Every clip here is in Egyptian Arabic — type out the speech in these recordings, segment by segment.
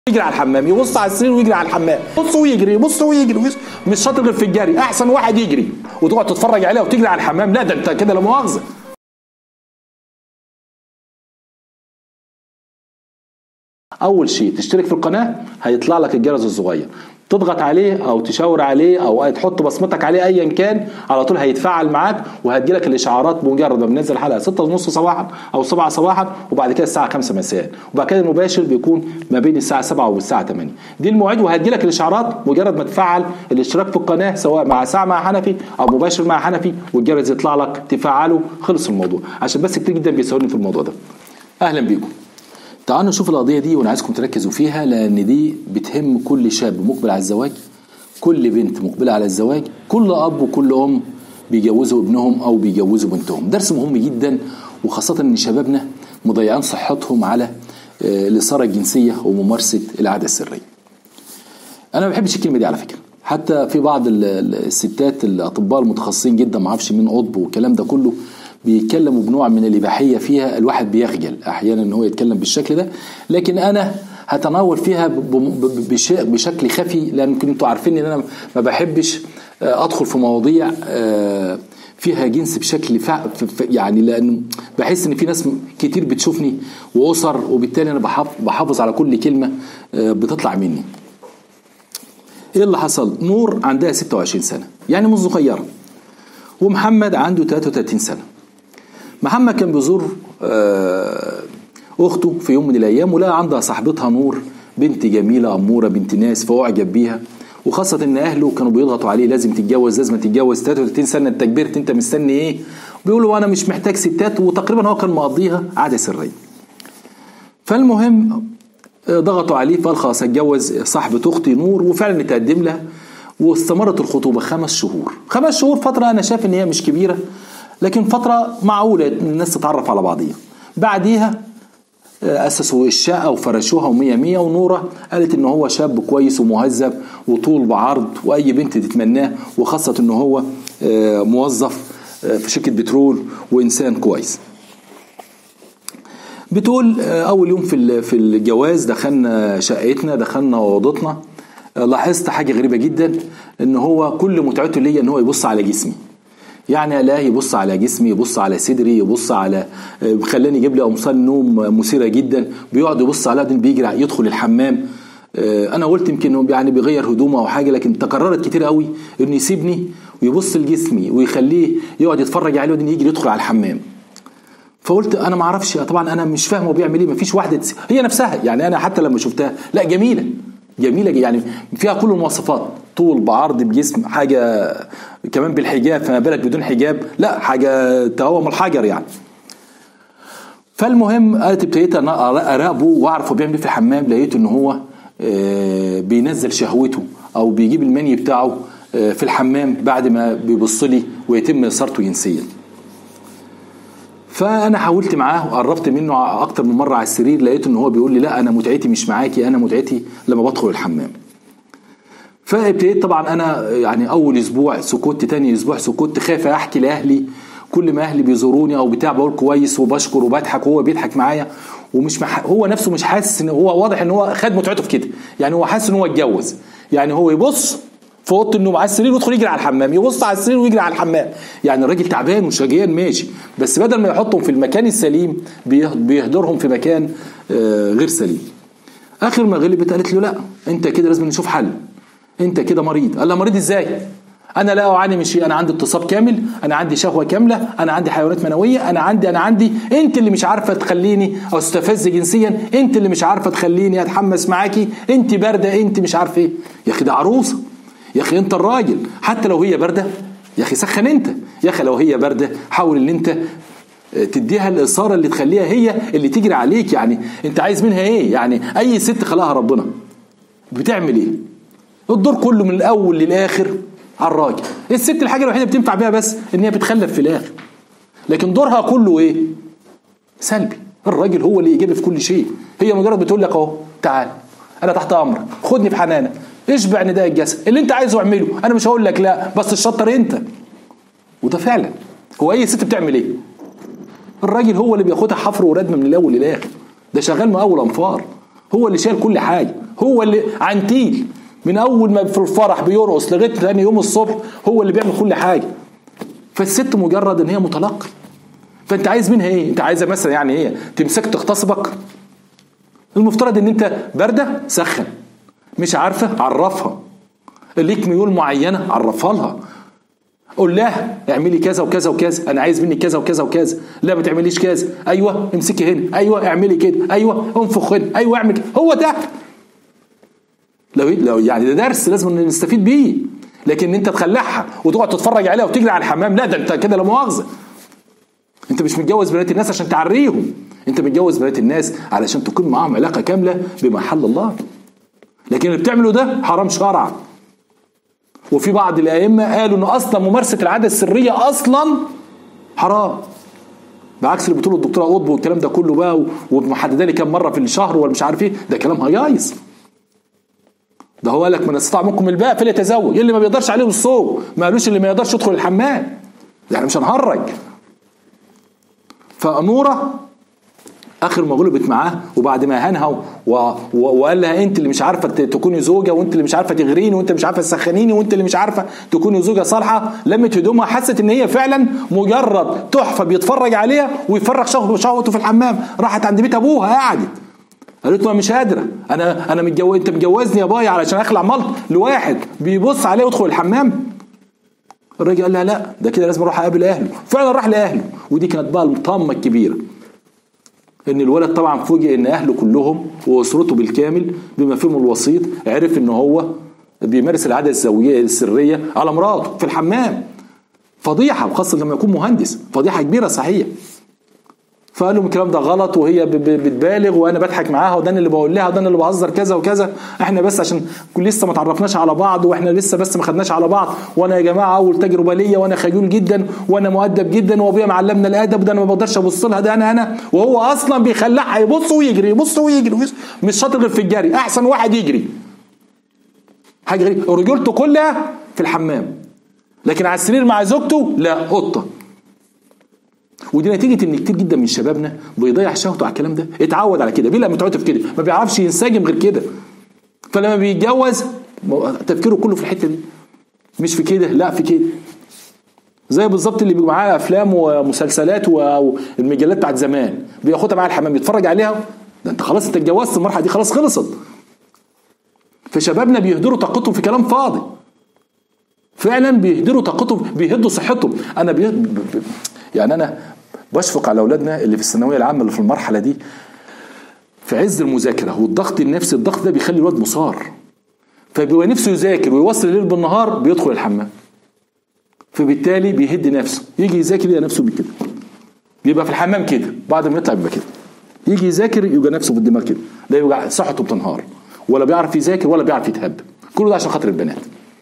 يجري على الحمام يبص على السرير ويجري على الحمام بص ويجري يبص ويجري ويس- مش شاطر غير في الجري احسن واحد يجري وتقعد تتفرج عليه وتجري على الحمام لا ده انت كده لا مؤاخذه اول شيء تشترك في القناه هيطلع لك الجرس الصغير تضغط عليه او تشاور عليه او تحط بصمتك عليه ايا كان على طول هيتفاعل معاك وهتجيلك الاشعارات بمجرد ما بننزل حلقه 6 ونص صباحا او 7 صباحا وبعد كده الساعه 5 مساء وبعد كده المباشر بيكون ما بين الساعه 7 والساعه 8 دي المواعيد وهتجيلك الاشعارات مجرد ما تفعل الاشتراك في القناه سواء مع ساعه مع حنفي او مباشر مع حنفي والجرس يطلع لك تفعله خلص الموضوع عشان بس كتير جدا بيسالوني في الموضوع ده اهلا بيكم تعالوا نشوف القضية دي وأنا عايزكم تركزوا فيها لأن دي بتهم كل شاب مقبل على الزواج كل بنت مقبلة على الزواج كل أب وكل أم بيجوزوا ابنهم أو بيجوزوا بنتهم درس مهم جدا وخاصة إن شبابنا مضيعين صحتهم على آه، الإثارة الجنسية وممارسة العادة السرية انا ما بحبش الكلمه دي على فكره حتى في بعض ال- ال- الستات الاطباء المتخصصين جدا ما اعرفش مين قطب والكلام ده كله بيتكلموا بنوع من الاباحيه فيها الواحد بيخجل احيانا ان هو يتكلم بالشكل ده لكن انا هتناول فيها ب- ب- بش- بشكل خفي لان يمكن انتوا عارفين ان انا ما بحبش آه، ادخل في مواضيع آه، فيها جنس بشكل فع... ف- ف- يعني لان بحس ان في ناس كتير بتشوفني واسر وبالتالي انا بحافظ, بحافظ على كل كلمه آه، بتطلع مني ايه اللي حصل نور عندها 26 سنه يعني مش صغيره ومحمد عنده 33 سنه محمد كان بيزور آه، اخته في يوم من الايام ولقى عندها صاحبتها نور بنت جميله اموره بنت ناس فاعجب بيها وخاصة ان اهله كانوا بيضغطوا عليه لازم تتجوز لازم تتجوز 33 سنة انت كبرت انت مستني ايه؟ بيقولوا انا مش محتاج ستات وتقريبا هو كان مقضيها عادة سرية. فالمهم آه، ضغطوا عليه فقال خلاص هتجوز صاحبة اختي نور وفعلا اتقدم لها واستمرت الخطوبة خمس شهور خمس شهور فترة أنا شايف إن هي مش كبيرة لكن فترة معقولة إن الناس تتعرف على بعضيها بعديها آه، أسسوا الشقة وفرشوها ومية مية ونورة قالت إن هو شاب كويس ومهذب وطول بعرض وأي بنت تتمناه وخاصة إن هو آه، موظف آه، في شركة بترول وإنسان كويس بتقول آه، اول يوم في ال- في الجواز دخلنا شقتنا دخلنا اوضتنا آه، لاحظت حاجه غريبه جدا ان هو كل متعته ليا ان هو يبص على جسمي يعني الاقيه يبص على جسمي يبص على صدري يبص على آه، خلاني يجيب لي قمصان نوم مثيره جدا بيقعد يبص عليها بعدين بيجري يدخل الحمام آه، انا قلت يمكن هو يعني بيغير هدومه او حاجه لكن تكررت كتير قوي انه يسيبني ويبص لجسمي ويخليه يقعد يتفرج عليه وبعدين يجري يدخل على الحمام فقلت انا ما اعرفش طبعا انا مش فاهم هو بيعمل ايه مفيش واحده تس... هي نفسها يعني انا حتى لما شفتها لا جميله جميله يعني فيها كل المواصفات طول بعرض بجسم حاجه كمان بالحجاب فما بالك بدون حجاب لا حاجه تهوم الحجر يعني فالمهم قالت ابتديت انا اراقبه واعرف هو بيعمل ايه في الحمام لقيت ان هو آه، بينزل شهوته او بيجيب المني بتاعه آه، في الحمام بعد ما بيبص لي ويتم اثارته جنسيا فانا حاولت معاه وقربت منه اكتر من مره على السرير لقيت ان هو بيقول لي لا انا متعتي مش معاكي انا متعتي لما بدخل الحمام فابتديت طبعا انا يعني اول اسبوع سكوت تاني اسبوع سكوت خايف احكي لاهلي كل ما اهلي بيزوروني او بتاع بقول كويس وبشكر وبضحك وهو بيضحك معايا ومش مح... هو نفسه مش حاسس ان هو واضح ان هو خد متعته في كده يعني هو حاسس ان هو اتجوز يعني هو يبص في اوضه النوم على السرير ويدخل يجري على الحمام يبص على السرير ويجري على الحمام يعني الراجل تعبان وشجيان ماشي بس بدل ما يحطهم في المكان السليم بيه- بيهدرهم في مكان آه، غير سليم اخر ما غلبت قالت له لا انت كده لازم نشوف حل انت كده مريض قال لها مريض ازاي انا لا اعاني من شيء انا عندي اتصاب كامل انا عندي شهوه كامله انا عندي حيوانات منويه انا عندي انا عندي انت اللي مش عارفه تخليني استفز جنسيا انت اللي مش عارفه تخليني اتحمس معاكي انت بارده انت مش عارفه ايه يا اخي ده عروسه يا اخي انت الراجل حتى لو هي بارده يا اخي سخن انت يا اخي لو هي بارده حاول ان انت تديها الاثاره اللي تخليها هي اللي تجري عليك يعني انت عايز منها ايه يعني اي ست خلقها ربنا بتعمل ايه الدور كله من الاول للاخر على الراجل الست الحاجه الوحيده بتنفع بيها بس ان هي بتخلف في الاخر لكن دورها كله ايه سلبي الراجل هو اللي ايجابي في كل شيء هي مجرد بتقول لك اهو تعال انا تحت امرك خدني في حنانك اشبع نداء الجسد اللي انت عايزه اعمله انا مش هقول لك لا بس الشطر انت وده فعلا هو اي ست بتعمل ايه الراجل هو اللي بياخدها حفر وردم من الاول للاخر ده شغال مقاول انفار هو اللي شايل كل حاجه هو اللي عنتيل من اول ما في الفرح بيرقص لغايه ثاني يوم الصبح هو اللي بيعمل كل حاجه فالست مجرد ان هي متلقي فانت عايز منها ايه انت عايزه مثلا يعني ايه تمسك تغتصبك المفترض ان انت بارده سخن مش عارفه عرفها ليك ميول معينه عرفها لها قول لها اعملي كذا وكذا وكذا انا عايز منك كذا وكذا وكذا لا ما تعمليش كذا ايوه امسكي هنا ايوه اعملي كده ايوه انفخ هنا ايوه اعمل كده هو ده لو لو يعني ده درس لازم نستفيد بيه لكن انت تخلعها وتقعد تتفرج عليها وتجري على الحمام لا ده انت كده لا مؤاخذه انت مش متجوز بنات الناس عشان تعريهم انت متجوز بنات الناس علشان تكون معاهم علاقه كامله بما حل الله لكن اللي بتعمله ده حرام شرعا وفي بعض الائمه قالوا ان اصلا ممارسه العاده السريه اصلا حرام بعكس اللي بتقوله الدكتوره قطب والكلام ده كله بقى ومحدده لي كام مره في الشهر ولا مش عارف ايه ده كلام هيايص ده هو قال لك من استطاع منكم الباء فليتزوج اللي ما بيقدرش عليه الصوم ما قالوش اللي ما يقدرش يدخل الحمام يعني مش هنهرج فأمورة اخر ما غلبت معاه وبعد ما هانها و... و... وقال لها انت اللي مش عارفه تكوني زوجه وانت اللي مش عارفه تغريني وانت مش عارفه تسخنيني وانت اللي مش عارفه تكوني زوجه صالحه لمت هدومها حست ان هي فعلا مجرد تحفه بيتفرج عليها ويفرغ شهوته في الحمام راحت عند بيت ابوها قعدت قالت له مش قادره انا انا متجوز انت متجوزني يا باي علشان اخلع ملط لواحد بيبص عليه ويدخل الحمام الراجل قال لها لا ده كده لازم اروح اقابل اهله فعلا راح لاهله ودي كانت بقى الطامه الكبيره ان الولد طبعا فوجئ ان اهله كلهم واسرته بالكامل بما فيهم الوسيط عرف ان هو بيمارس العاده الزوجيه السريه على مراته في الحمام فضيحه وخاصه لما يكون مهندس فضيحه كبيره صحيح فقال لهم الكلام ده غلط وهي بتبالغ وانا بضحك معاها وده اللي بقول لها وده اللي بهزر كذا وكذا احنا بس عشان لسه ما تعرفناش على بعض واحنا لسه بس ما خدناش على بعض وانا يا جماعه اول تجربه ليا وانا خجول جدا وانا مؤدب جدا وابويا معلمنا الادب ده انا ما بقدرش ابص لها ده انا انا وهو اصلا بيخلعها يبص ويجري يبص ويجري مش شاطر غير في الجري احسن واحد يجري حاجه غريبه رجولته كلها في الحمام لكن على السرير مع زوجته لا قطه ودي نتيجه ان كتير جدا من شبابنا بيضيع شهوته على الكلام ده اتعود على كده بيلا متعود في كده ما بيعرفش ينسجم غير كده فلما بيتجوز تفكيره كله في الحته دي مش في كده لا في كده زي بالظبط اللي بيبقى معاه افلام ومسلسلات والمجلات بتاعت زمان بياخدها معاه الحمام يتفرج عليها ده انت خلاص انت اتجوزت المرحله دي خلاص خلصت فشبابنا بيهدروا طاقتهم في كلام فاضي فعلا بيهدروا طاقتهم بيهدوا صحتهم انا بي... يعني انا بشفق على اولادنا اللي في الثانويه العامه اللي في المرحله دي في عز المذاكره والضغط النفسي الضغط ده بيخلي الواد مصار فبيبقى نفسه يذاكر ويوصل الليل بالنهار بيدخل الحمام فبالتالي بيهد نفسه يجي يذاكر يلاقي نفسه بكده بيبقى في الحمام كده بعد ما يطلع يبقى كده يجي يذاكر يبقى نفسه في الدماغ كده لا يبقى صحته بتنهار ولا بيعرف يذاكر ولا بيعرف يتهب كله ده عشان خاطر البنات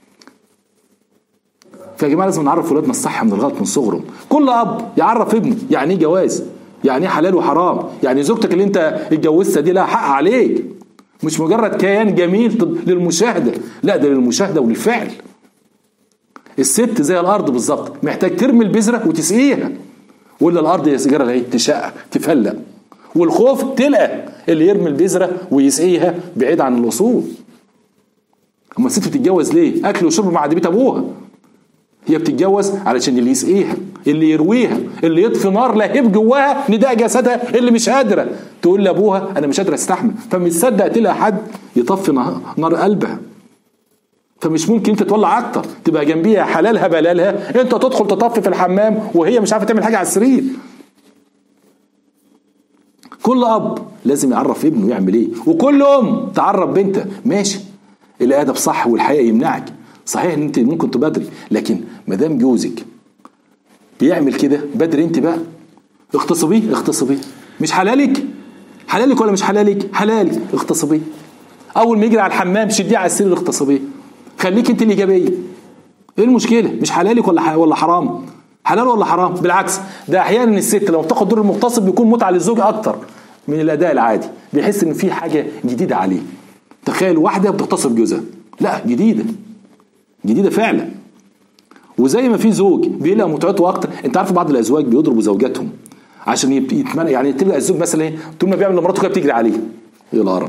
فيا جماعه لازم نعرف ولادنا الصح من الغلط من صغرهم كل اب يعرف ابنه يعني ايه جواز يعني ايه حلال وحرام يعني زوجتك اللي انت اتجوزتها دي لها حق عليك مش مجرد كيان جميل للمشاهده لا ده للمشاهده وللفعل الست زي الارض بالظبط محتاج ترمي البذره وتسقيها ولا الارض يا سجاره اهي تشقق تفلق والخوف تلقى اللي يرمي البذره ويسقيها بعيد عن الاصول اما الست بتتجوز ليه اكل وشرب مع بيت ابوها هي بتتجوز علشان اللي يسقيها اللي يرويها اللي يطفي نار لهيب جواها نداء جسدها اللي مش قادره تقول لابوها انا مش قادره استحمل فمش صدق تلاقي حد يطفي نار قلبها فمش ممكن انت تولع اكتر تبقى جنبيها حلالها بلالها انت تدخل تطفي في الحمام وهي مش عارفه تعمل حاجه على السرير كل اب لازم يعرف ابنه يعمل ايه وكل ام تعرف بنتها ماشي الادب صح والحقيقه يمنعك صحيح ان انت ممكن تبادري لكن ما دام جوزك بيعمل كده بدري انت بقى اغتصبيه اغتصبيه مش حلالك حلالك ولا مش حلالك حلالك اغتصبيه اول ما يجري على الحمام شديه على السرير اغتصبيه خليك انت الايجابيه ايه المشكله مش حلالك ولا ولا حرام حلال ولا حرام بالعكس ده احيانا الست لما بتاخد دور المغتصب بيكون متعه للزوج اكتر من الاداء العادي بيحس ان في حاجه جديده عليه تخيل واحده بتغتصب جوزها لا جديده جديده فعلا وزي ما في زوج بيلاقي متعته اكتر انت عارف بعض الازواج بيضربوا زوجاتهم عشان يتمنى يعني تلقى الزوج مثلا ايه طول ما بيعمل لمراته كده بتجري عليه ايه القرف ده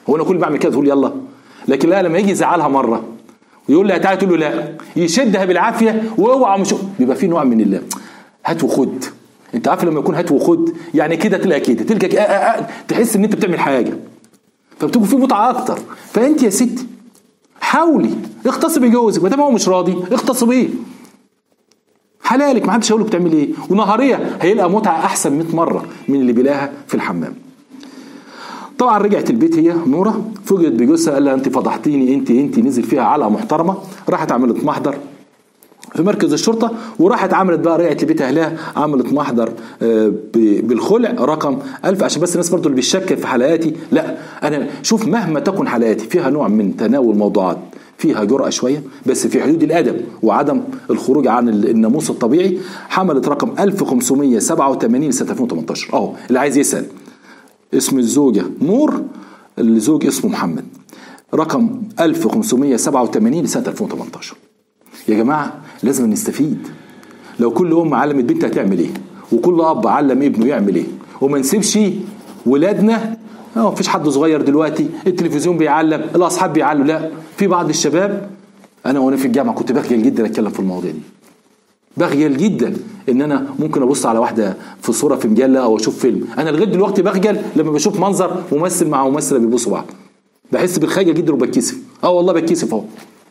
هو انا كل ما بعمل كده تقول يلا لكن لا لما يجي يزعلها مره ويقول لها تعالى تقول له لا يشدها بالعافيه واوعى مش بيبقى في نوع من الله هات وخد انت عارف لما يكون هات وخد يعني كده تلاقي كده تلقى كده آه آه آه تحس ان انت بتعمل حاجه فبتكون في متعه اكتر فانت يا ستي حاولي اغتصبي جوزك ما دام هو مش راضي اغتصبيه حلالك ما حدش هيقول له بتعمل ايه ونهاريه هيلقى متعه احسن 100 مره من اللي بيلاقيها في الحمام طبعا رجعت البيت هي نوره فوجئت بجوزها قال لها انت فضحتيني انت انت نزل فيها علقه محترمه راحت عملت محضر في مركز الشرطة وراحت عملت بقى رجعت لبيت أهلها عملت محضر آه، ب- بالخلع رقم ألف عشان بس الناس برضو اللي بتشكل في حلقاتي لا أنا شوف مهما تكن حلقاتي فيها نوع من تناول موضوعات فيها جرأة شوية بس في حدود الأدب وعدم الخروج عن ال- الناموس الطبيعي حملت رقم 1587 لسنة 2018 أهو اللي عايز يسأل اسم الزوجة نور الزوج اسمه محمد رقم 1587 لسنة 2018 يا جماعة لازم نستفيد لو كل أم علمت بنتها تعمل إيه وكل أب علم ابنه يعمل إيه وما نسيبش ولادنا اه مفيش حد صغير دلوقتي التلفزيون بيعلم الأصحاب بيعلموا لا في بعض الشباب أنا وأنا في الجامعة كنت بخجل جدا أتكلم في المواضيع دي بخجل جدا ان انا ممكن ابص على واحده في صوره في مجله او اشوف فيلم انا لغايه دلوقتي بخجل لما بشوف منظر ممثل مع ممثله بيبصوا بعض بحس بالخجل جدا وبتكسف اه والله بتكسف اهو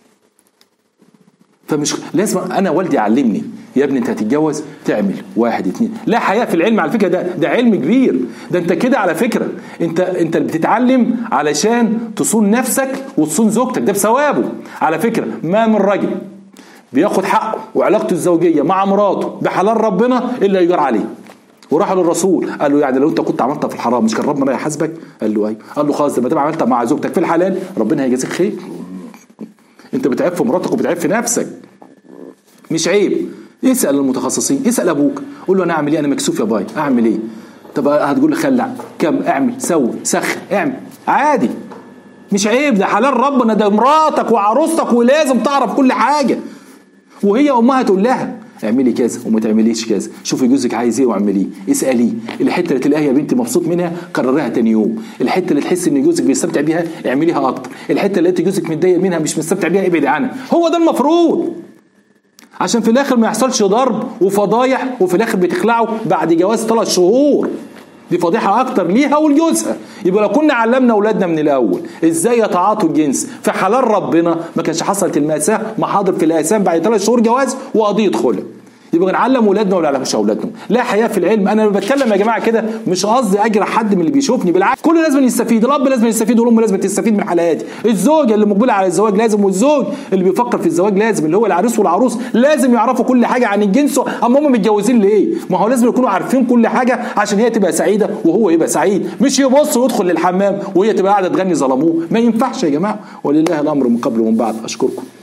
فمش لازم انا والدي علمني يا ابني انت هتتجوز تعمل واحد اتنين لا حياة في العلم على فكره ده ده علم كبير ده انت كده على فكره انت انت اللي بتتعلم علشان تصون نفسك وتصون زوجتك ده بثوابه على فكره ما من رجل بياخد حقه وعلاقته الزوجيه مع مراته بحلال ربنا الا يجار عليه وراح للرسول قال له يعني لو انت كنت عملتها في الحرام مش كان ربنا يحاسبك؟ قال له ايوه قال له خلاص لما تبقى عملتها مع زوجتك في الحلال ربنا هيجازيك خير انت بتعب في مراتك وبتعب في نفسك مش عيب اسال المتخصصين اسال ابوك قول له انا اعمل ايه انا مكسوف يا باي اعمل ايه طب هتقول لي خلع كم اعمل سوي سخن اعمل عادي مش عيب ده حلال ربنا ده مراتك وعروستك ولازم تعرف كل حاجه وهي امها تقول لها اعملي كذا وما تعمليش كذا شوفي جوزك عايز ايه واعمليه اساليه الحته اللي تلاقيها يا بنتي مبسوط منها كرريها تاني يوم الحته اللي تحس ان جوزك بيستمتع بيها اعمليها اكتر الحته اللي لقيتي جوزك متضايق منها مش مستمتع بيها ابعد عنها هو ده المفروض عشان في الاخر ما يحصلش ضرب وفضايح وفي الاخر بتخلعوا بعد جواز ثلاث شهور دي فضيحه اكتر ليها ولجوزها يبقى لو كنا علمنا اولادنا من الاول ازاي يتعاطوا الجنس في حلال ربنا ما كانش حصلت المأساة محاضر في الاسام بعد ثلاث شهور جواز وقضيه خلع يبقى نعلم اولادنا ولا نعلمش اولادنا لا حياه في العلم انا لما بتكلم يا جماعه كده مش قصدي اجرح حد من اللي بيشوفني بالعكس كله لازم يستفيد الاب لازم يستفيد والام لازم تستفيد من حلقاتي الزوجه اللي مقبله على الزواج لازم والزوج اللي بيفكر في الزواج لازم اللي هو العريس والعروس لازم يعرفوا كل حاجه عن الجنس اما هم متجوزين ليه ما هو لازم يكونوا عارفين كل حاجه عشان هي تبقى سعيده وهو يبقى سعيد مش يبص ويدخل للحمام وهي تبقى قاعده تغني ظلموه ما ينفعش يا جماعه ولله الامر من قبل ومن بعد اشكركم